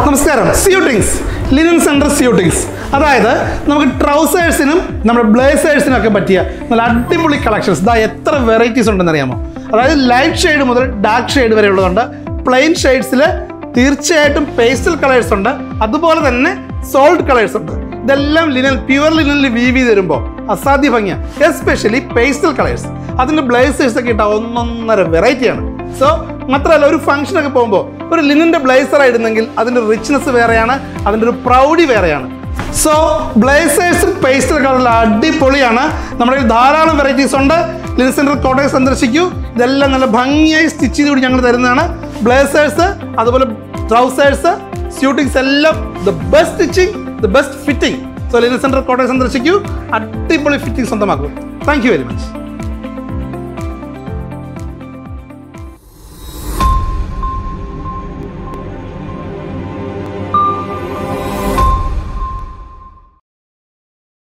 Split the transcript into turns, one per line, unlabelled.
നമസ്കാരം സ്യൂട്ടിങ്സ് linen centre സ്യൂട്ടിങ്സ് അതായത് നമുക്ക് ട്രൗസേഴ്സിനും നമ്മുടെ ബ്ലേസേഴ്സിനും ഒക്കെ പറ്റിയ നല്ല അടിപൊളി കളക്ഷൻസ് ഇതാ എത്ര വെറൈറ്റീസ് ഉണ്ടെന്ന് അറിയാമോ അതായത് ലൈറ്റ് ഷെയ്ഡ് മുതൽ ഡാർക്ക് ഷെയ്ഡ് വരെ ഉള്ളതുണ്ട് പ്ലെയിൻ ഷെയ്ഡ്സിൽ തീർച്ചയായിട്ടും പേസ്റ്റൽ കളേഴ്സ് ഉണ്ട് അതുപോലെ തന്നെ സോൾട്ട് കളേഴ്സ് ഉണ്ട് ഇതെല്ലാം ലിനൻ പ്യുവർ ലിനനിൽ വീവ് ചെയ്ത് തരുമ്പോൾ അസാധ്യ ഭംഗിയാണ് എസ്പെഷ്യലി പേസ്റ്റൽ കളേഴ്സ് അതിൻ്റെ ബ്ലേസേഴ്സ് ഒക്കെ ഇട്ട ഒന്നൊന്നര വെറൈറ്റിയാണ് സോ മാത്രമല്ല ഒരു ഫംഗ്ഷനൊക്കെ പോകുമ്പോൾ ഒരു ലിനൻ്റെ ബ്ലേസർ ആയിരുന്നെങ്കിൽ അതിൻ്റെ റിച്ച്നെസ് വേറെയാണ് അതിൻ്റെ ഒരു പ്രൗഡി വേറെയാണ് സോ ബ്ലേസേഴ്സും പേസ്റ്റൽ കളറിൽ അടിപൊളിയാണ് നമ്മുടെ കയ്യിൽ ധാരാളം വെറൈറ്റീസ് ഉണ്ട് ലിനൻ സെൻറ്റർ കോട്ടയം സന്ദർശിക്കൂ ഇതെല്ലാം നല്ല ഭംഗിയായി സ്റ്റിച്ച് ചെയ്ത് കൂടി ഞങ്ങൾ തരുന്നതാണ് ബ്ലേസേഴ്സ് അതുപോലെ ട്രൗസേഴ്സ് സ്യൂട്ടിങ്സ് എല്ലാം the best stitching the best fitting so linen centre Kottayam സന്ദർശിക്കൂ അടിപൊളി ഫിറ്റിംഗ് സ്വന്തമാക്കൂ താങ്ക് യു വെരി മച്ച്